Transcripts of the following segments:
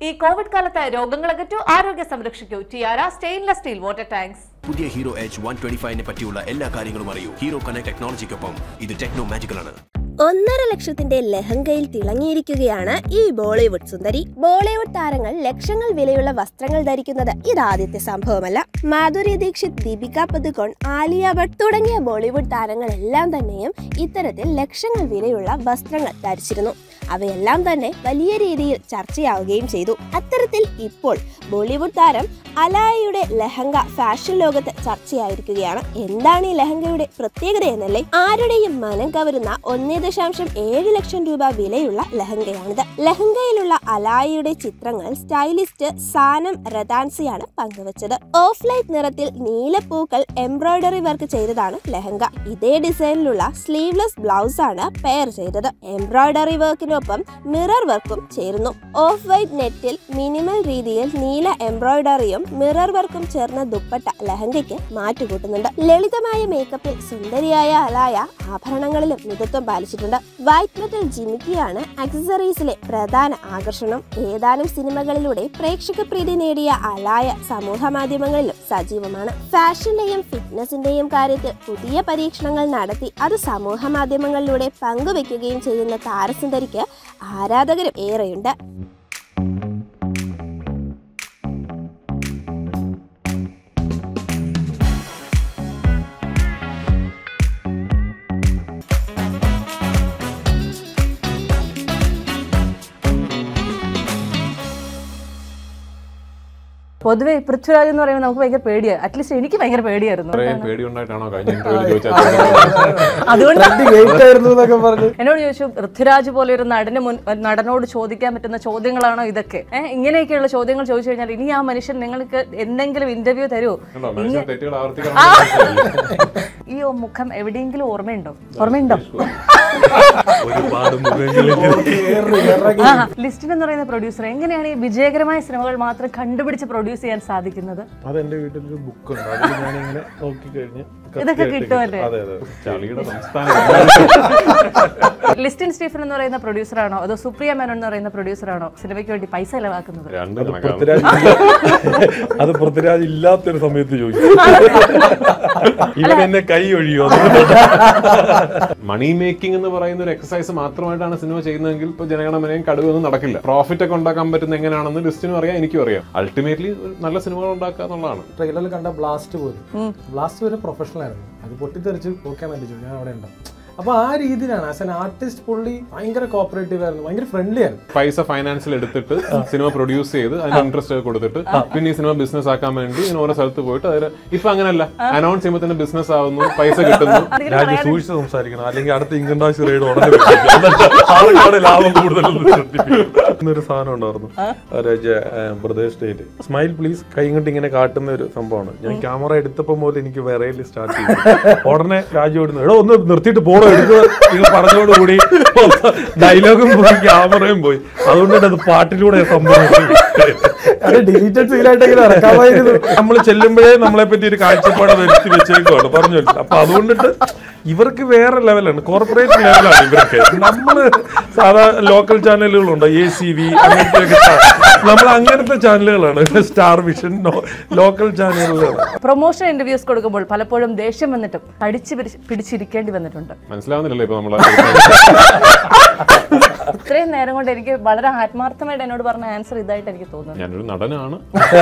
ഈ കോവിഡ് കാലത്ത് രോഗങ്ങൾ അകറ്റൂ ആരോഗ്യ സംരക്ഷിക്കൂ Tiara stainless steel water tanks പുതിയ ഹീറോ എച്ച് വൺ ട്വന്റി ഫൈവിനെ പറ്റിയുള്ള എല്ലാ കാര്യങ്ങളും അറിയൂ ഹീറോ കണക്ട് ടെക്നോളജിക്കൊപ്പം ഇത് ടെക്നോ മാജിക്കൽ ആണ് ഒന്നര ലക്ഷത്തിന്റെ ലഹങ്കയിൽ തിളങ്ങിയിരിക്കുകയാണ് ഈ ബോളിവുഡ് സുന്ദരി ബോളിവുഡ് താരങ്ങൾ ലക്ഷങ്ങൾ വിലയുള്ള വസ്ത്രങ്ങൾ ധരിക്കുന്നത് ഇതാദ്യത്തെ സംഭവമല്ല മാധുരി ദീക്ഷിത് ദീപിക പദുകോൺ ആലിയ ഭട്ട് തുടങ്ങിയ ബോളിവുഡ് താരങ്ങളെല്ലാം തന്നെയും ഇത്തരത്തിൽ ലക്ഷങ്ങൾ വിലയുള്ള വസ്ത്രങ്ങൾ ധരിച്ചിരുന്നു അവയെല്ലാം തന്നെ വലിയ രീതിയിൽ ചർച്ചയാവുകയും ചെയ്തു അത്തരത്തിൽ ഇപ്പോൾ ബോളിവുഡ് താരം അലായയുടെ ലഹങ്ക ഫാഷൻ ലോകത്ത് ചർച്ചയായിരിക്കുകയാണ് എന്താണ് ഈ ലഹങ്കയുടെ പ്രത്യേകത എന്നല്ലേ ആരുടെയും മനം കവരുന്ന ഒന്നേ ദശാംശം ഏഴ് ലക്ഷം രൂപ വിലയുള്ള ലഹങ്കയാണിത് ലഹങ്കയിലുള്ള അലായയുടെ ചിത്രങ്ങൾ സ്റ്റൈലിസ്റ്റ് സാനം റദാൻസിയാണ് പങ്കുവച്ചത് ഓഫ് ലൈറ്റ് നിറത്തിൽ നീലപ്പൂക്കൾ എംബ്രോയിഡറി വർക്ക് ചെയ്തതാണ് ലഹങ്ക ഇതേ ഡിസൈനിലുള്ള സ്ലീവ്ലെസ് ബ്ലൗസ് ആണ് പെയർ ചെയ്തത് എംബ്രോയിഡറി വർക്കിനൊപ്പം മിറർ വർക്കും ചേരുന്നു ഓഫ് വൈറ്റ് നെറ്റിൽ മിനിമൽ രീതിയിൽ നീല എംബ്രോയിഡറിയും മിറർ വർക്കും ചേർന്ന ദുപ്പട്ട ലഹങ്കയ്ക്ക് മാറ്റുകൂട്ടുന്നുണ്ട് ലളിതമായ മേക്കപ്പിൽ സുന്ദരിയായ അലായ ആഭരണങ്ങളിലും മിതത്വം പാലിച്ചിട്ടുണ്ട് വൈറ്റ് മെറ്റൽ ജിമിക്കിയാണ് അക്സസറീസിലെ പ്രധാന ആകർഷണം ഏതാനും സിനിമകളിലൂടെ പ്രേക്ഷക പ്രീതി നേടിയ അലായ സമൂഹ മാധ്യമങ്ങളിലും സജീവമാണ് ഫാഷന്റെയും ഫിറ്റ്നസിന്റെയും കാര്യത്തിൽ പുതിയ പരീക്ഷണങ്ങൾ നടത്തി അത് സമൂഹ മാധ്യമങ്ങളിലൂടെ പങ്കുവെക്കുകയും ചെയ്യുന്ന താരസുന്ദരിക്ക് ആരാധകരും ഏറെയുണ്ട് പൊതുവെ പൃഥ്വിരാജ് എന്ന് പറയുമ്പോൾ നമുക്ക് ഭയങ്കര പേടിയാണ് അറ്റ്ലീസ്റ്റ് എനിക്ക് ഭയങ്കര പേടിയായിരുന്നു ഇത്രയും പേടിയുണ്ടായിട്ടാണോ കഴിഞ്ഞ ഇന്റർവ്യൂവിൽ ചോദിച്ചത് അതുകൊണ്ട് വെയിറ്റ് ആയിരുന്നു എന്നൊക്കെ പറഞ്ഞു എന്നോട് ചോദിച്ചു പൃഥ്വിരാജ് പോലെ ഒരു നടന് മുൻ നടനോട് ചോദിക്കാൻ പറ്റുന്ന ചോദ്യങ്ങളാണോ ഇതൊക്കെ ഏഹ് ഇങ്ങനെയൊക്കെയുള്ള ചോദ്യങ്ങൾ ചോദിച്ചു കഴിഞ്ഞാൽ ഇനി ആ മനുഷ്യൻ നിങ്ങൾക്ക് എന്തെങ്കിലും ഇന്റർവ്യൂ തരുമോ കണ്ടോ മനുഷ്യൻ തെറ്റുകൾ ആവർത്തിക്കാൻ ഈ മുഖം എവിടെയെങ്കിലും ഓർമ്മയുണ്ടോ ഓർമ്മയുണ്ടോ ഒരുപാട് മുഖങ്ങളിൽ ആ ലിസ്റ്റിൻ എന്ന് പറയുന്ന പ്രൊഡ്യൂസർ എങ്ങനെയാണ് ഈ വിജയകരമായ സിനിമകൾ മാത്രം കണ്ടുപിടിച്ച് പ്രൊഡ്യൂസ് ചെയ്യാൻ സാധിക്കുന്നത് അത് എന്റെ വീട്ടിലൊരു ബുക്ക് ഉണ്ട് അതിൽ ഞാനിങ്ങനെ നോക്കി കഴിഞ്ഞ് ഇതൊക്കെ കിട്ടുമല്ലേ? അതെ അതെ ചളിയുടെ സംസ്ഥാനം ലിസ്റ്റിൻ സ്റ്റീഫൻ എന്ന് പറയുന്ന പ്രൊഡ്യൂസറാണോ അതോ സുപ്രിയ മേനോൻ എന്ന് പറയുന്ന പ്രൊഡ്യൂസറാണോ സിനിമയ്ക്ക് വേണ്ടി പൈസ ചെലവാക്കുന്നത് രണ്ട് അത് കണക്കാണ് പൃഥ്വിരാജ് അത് പൃഥ്വിരാജ് ഇല്ലാത്തൊരു സമയത്ത് ചോദിച്ചു ഇവൻ എന്നെ കൈ ഒഴിയോ മണി മേക്കിംഗ് എന്ന് പറയുന്ന ഒരു എക്സസൈസ് മാത്രമായിട്ടാണ് സിനിമ ചെയ്യുന്നതെങ്കിൽ ഇപ്പൊ ജനഗണമനയും കടുവൊന്നും നടക്കില്ല പ്രോഫിറ്റ് ഒക്കെ ഉണ്ടാക്കാൻ പറ്റുന്ന എങ്ങനെയാണെന്ന് ലിസ്റ്റിനും അറിയാം എനിക്കും അറിയാം അൾട്ടിമേറ്റ്ലി നല്ല സിനിമകൾ ഉണ്ടാക്കുക എന്നുള്ളതാണ് ട്രെയിലറിൽ കണ്ട ബ്ലാസ്റ്റ് പോലും ബ്ലാസ്റ്റ് വരെ പ്രൊഫഷണൽ ആയിരുന്നു അത് പൊട്ടിത്തെറിച്ച് ഓക്കെ പറ്റിച്ചു ഞാൻ അവിടെ ഉണ്ട് അപ്പൊ ആ രീതിയിലാണ് ആസ് എൻ ആർട്ടിസ്റ്റ് പുള്ളി ഭയങ്കര കോപ്പറേറ്റീവ് ആയിരുന്നു ഭയങ്കര ഫ്രണ്ട്ലി ആയിരുന്നു പൈസ ഫൈനാൻസിൽ എടുത്തിട്ട് സിനിമ പ്രൊഡ്യൂസ് ചെയ്ത് അതിന് ഇൻട്രസ്റ്റ് കൊടുത്തിട്ട് പിന്നെ ഈ സിനിമ ബിസിനസ് ആക്കാൻ വേണ്ടി ഇങ്ങനെ ഓരോ സ്ഥലത്ത് പോയിട്ട് അതിന് ഇപ്പൊ അങ്ങനല്ല അനൗൺസ് ചെയ്യുമ്പോൾ തന്നെ ബിസിനസ് ആവുന്നു പൈസ കിട്ടുന്നു രാജ്യം സൂക്ഷിച്ച് സംസാരിക്കണം അല്ലെങ്കിൽ അടുത്ത ഇൻകം ടാക്സ് റെയ്ഡ് ഉടനെ വെച്ചേക്കും. എന്നിട്ട് ആളുകളുടെ ലാഭം കൂടുതൽ ഒരു സാധനം ഉണ്ടായിരുന്നു പ്രദേശ് സ്റ്റേറ്റ് സ്മൈൽ പ്ലീസ് കൈ ഇങ്ങോട്ട് ഇങ്ങനെ കാട്ടുന്ന ഒരു സംഭവമാണ് ഞാൻ ക്യാമറ എടുത്തപ്പോൾ മുതൽ എനിക്ക് വിറയിൽ സ്റ്റാർട്ട് ചെയ്തു ഉടനെ രാജു ഓടുന്നു എടോ ഒന്ന് നിർത്തിയിട്ട് പോണോ എടുക്കുക നിങ്ങൾ പറഞ്ഞോടുകൂടി ഡയലോഗും പോയി ക്യാമറയും പോയി അതുകൊണ്ട് അത് പാട്ടിലൂടെ സംഭവിച്ചു അത് ഡിലീറ്റഡ് സീനായിട്ട് ഇങ്ങനെ ഇറക്കാമായിരുന്നു നമ്മൾ ചെല്ലുമ്പോഴേ നമ്മളെ പറ്റി ഒരു കാഴ്ചപ്പാട് വരുത്തി വെച്ചേക്കുവാണ് പറഞ്ഞു വെച്ചു അപ്പൊ അതുകൊണ്ടിട്ട് ഇവർക്ക് വേറെ ലെവലാണ് കോർപ്പറേറ്റ് ലെവലാണ് ഇവർക്ക് നമ്മള് സാധാ ലോക്കൽ ചാനലുകളുണ്ട് എ സി വി അങ്ങനത്തെ നമ്മൾ അങ്ങനത്തെ ചാനലുകളാണ് സ്റ്റാർ വിഷൻ ലോക്കൽ ചാനലുകളാണ് പ്രൊമോഷൻ ഇന്റർവ്യൂസ് കൊടുക്കുമ്പോൾ പലപ്പോഴും ദേഷ്യം വന്നിട്ടും കടിച്ചു പിടിച്ച് പിടിച്ചിരിക്കേണ്ടി വന്നിട്ടുണ്ട് മനസ്സിലാവുന്നില്ലല്ലോ ഇപ്പൊ നമ്മളെ ഇത്രയും നേരം കൊണ്ട് എനിക്ക് വളരെ ആത്മാർത്ഥമായിട്ട് എന്നോട് പറഞ്ഞ ആൻസർ ഇതായിട്ട് എനിക്ക് തോന്നുന്നു ഞാനൊരു നടനാണ്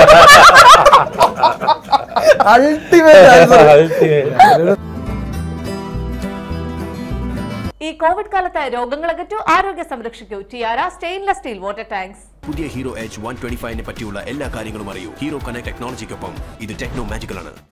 ഈ കോവിഡ് കാലത്ത് രോഗങ്ങൾ അകറ്റൂ ആരോഗ്യ സംരക്ഷിക്കൂ Tiara stainless steel water tanks പുതിയ ഹീറോ എച്ച് വൺ ട്വന്റി ഫൈവിനെ പറ്റിയുള്ള എല്ലാ കാര്യങ്ങളും അറിയൂ ഹീറോ കണക്ട് ടെക്നോളജിക്കൊപ്പം ഇത് ടെക്നോ മാജിക്കൽ ആണ്